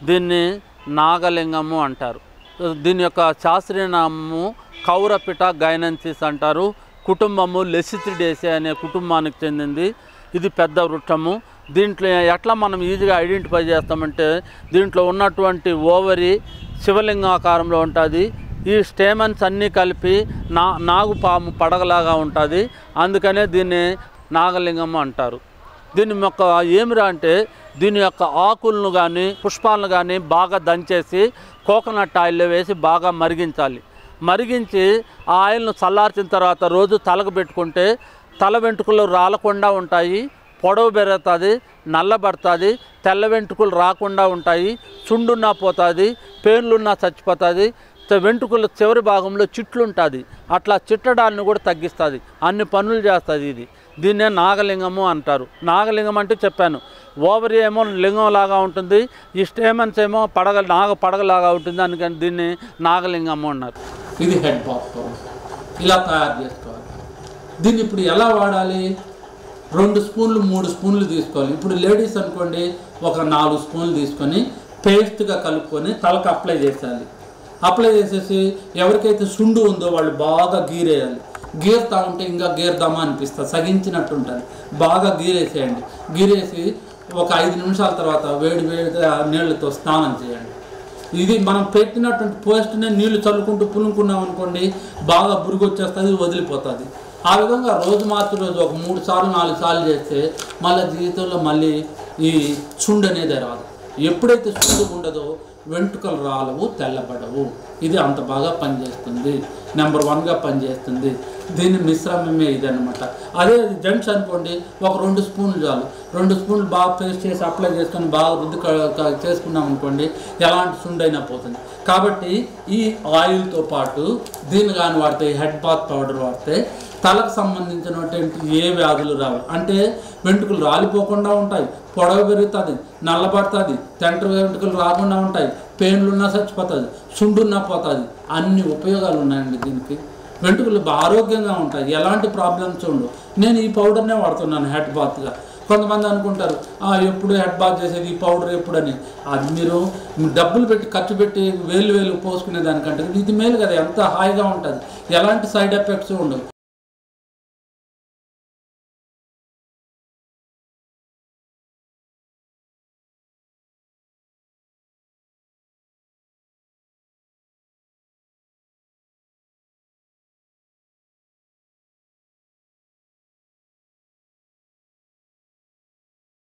దీన్ని నాగలింగము అంటారు దీని యొక్క శాస్త్రీయ నామము కౌరపిట గైనెన్సిస్ అంటారు కుటుంబము లెసిథిడేసే అనే కుటుంబానికి చెందింది ఇది పెద్ద వృక్షము దీంట్లో ఎట్లా మనం ఈజీగా ఐడెంటిఫై చేస్తామంటే దీంట్లో ఉన్నటువంటి ఓవరి శివలింగాకారంలో ఉంటుంది ఈ స్టేమన్స్ అన్నీ కలిపి నా నాగుపాము పడగలాగా ఉంటుంది అందుకనే దీన్ని నాగలింగం అంటారు దీని యొక్క ఏమిరా అంటే దీని యొక్క ఆకులను కానీ పుష్పాలను కానీ బాగా దంచేసి కోకోనట్ ఆయిల్లో వేసి బాగా మరిగించాలి మరిగించి ఆ ఆయిల్ను చల్లార్చిన తర్వాత రోజు తలకు పెట్టుకుంటే తల వెంట్రుకలు రాలకుండా ఉంటాయి పొడవు పెరుగుతుంది నల్లబడుతుంది తెల్ల వెంట్రుకలు రాకుండా ఉంటాయి చుండున్నా పోతుంది పేర్లున్నా చచ్చిపోతుంది త- వెంట్రుకల చివరి భాగంలో చిట్లు ఉంటుంది అట్లా చిట్టడాన్ని కూడా తగ్గిస్తుంది అన్ని పనులు చేస్తుంది ఇది దీన్నే నాగలింగము అంటారు నాగలింగం అంటే చెప్పాను ఓవరి ఏమో లింగం లాగా ఉంటుంది ఈ స్టేమన్స్ ఏమో పడగ నాగ పడగలాగా ఉంటుంది అందుకని దీన్ని నాగలింగము అన్నారు ఇది హెడ్ బాత్ పౌడర్ ఇలా తయారు చేసుకోవాలి దీన్ని ఇప్పుడు ఎలా వాడాలి రెండు స్పూన్లు మూడు స్పూన్లు తీసుకోవాలి ఇప్పుడు లేడీస్ అనుకోండి ఒక నాలుగు స్పూన్లు తీసుకొని పేస్ట్గా కలుపుకొని తలకు అప్లై చేసేయాలి అప్లై చేసేసి ఎవరికైతే సుండు ఉందో వాళ్ళు బాగా గీరేయాలి గీరుతా ఉంటే ఇంకా గీరుదామా అనిపిస్తుంది సగించినట్టు ఉంటుంది బాగా గీరేసేయండి గీరేసి ఒక ఐదు నిమిషాల తర్వాత వేడి వేడిగా నీళ్ళతో స్నానం చేయండి ఇది మనం పెట్టినటువంటి పోస్ట్నే నీళ్లు చల్లుకుంటూ పులుకున్నాం అనుకోండి బాగా బురుగు వచ్చేస్తుంది వదిలిపోతుంది ఆ విధంగా రోజు మార్చి రోజు ఒక మూడు సార్లు నాలుగు సార్లు చేస్తే మళ్ళీ జీవితంలో మళ్ళీ ఈ చుండు అనేది రాదు ఎప్పుడైతే చుండు ఉండదో వెంట్రుకలు రాలవు తెల్లబడవు ఇది అంత బాగా పనిచేస్తుంది నెంబర్ వన్గా పనిచేస్తుంది దీని మిశ్రమమే ఇది అనమాట అదే జెంట్స్ అనుకోండి ఒక రెండు స్పూన్లు చాలు రెండు స్పూన్లు బాగా పేస్ట్ చేసి అప్లై చేసుకొని బాగా రుద్ది క- క- చేసుకున్నాం అనుకోండి ఎలాంటి సుండైనా పోతుంది కాబట్టి ఈ ఆయిల్తో పాటు దీన్ని కానీ వాడితే హెడ్ బాత్ పౌడర్ వాడితే తలకు సంబంధించినటువంటి ఏ వ్యాధులు రావు అంటే వెంట్రుకలు రాలిపోకుండా ఉంటాయి పొడవ పెరుగుతుంది నల్లబడుతుంది తెంట వెంట్రుకలు రాకుండా ఉంటాయి పెయిన్లున్నా చచ్చిపోతుంది సుండున్నా పోతుంది అన్ని ఉపయోగాలు ఉన్నాయండి దీనికి వెంట్రుకలు బా- ఆరోగ్యంగా ఉంటాయి ఎలాంటి ప్రాబ్లమ్స్ ఉండవు నేను ఈ పౌడర్నే వాడుతున్నాను హెడ్ బాత్గా కొంతమంది అనుకుంటారు "ఆ, ఎప్పుడు హెడ్ బాత్ చేసేది ఈ పౌడర్ ఎప్పుడని అది మీరు డబ్బులు పెట్టి ఖర్చు పెట్టి వేలు వేలు పోసుకునే దానికంటే ఇది మేలు కదా ఎంత హాయిగా ఉంటుంది ఎలాంటి సైడ్ ఎఫెక్ట్స్ ఉండవు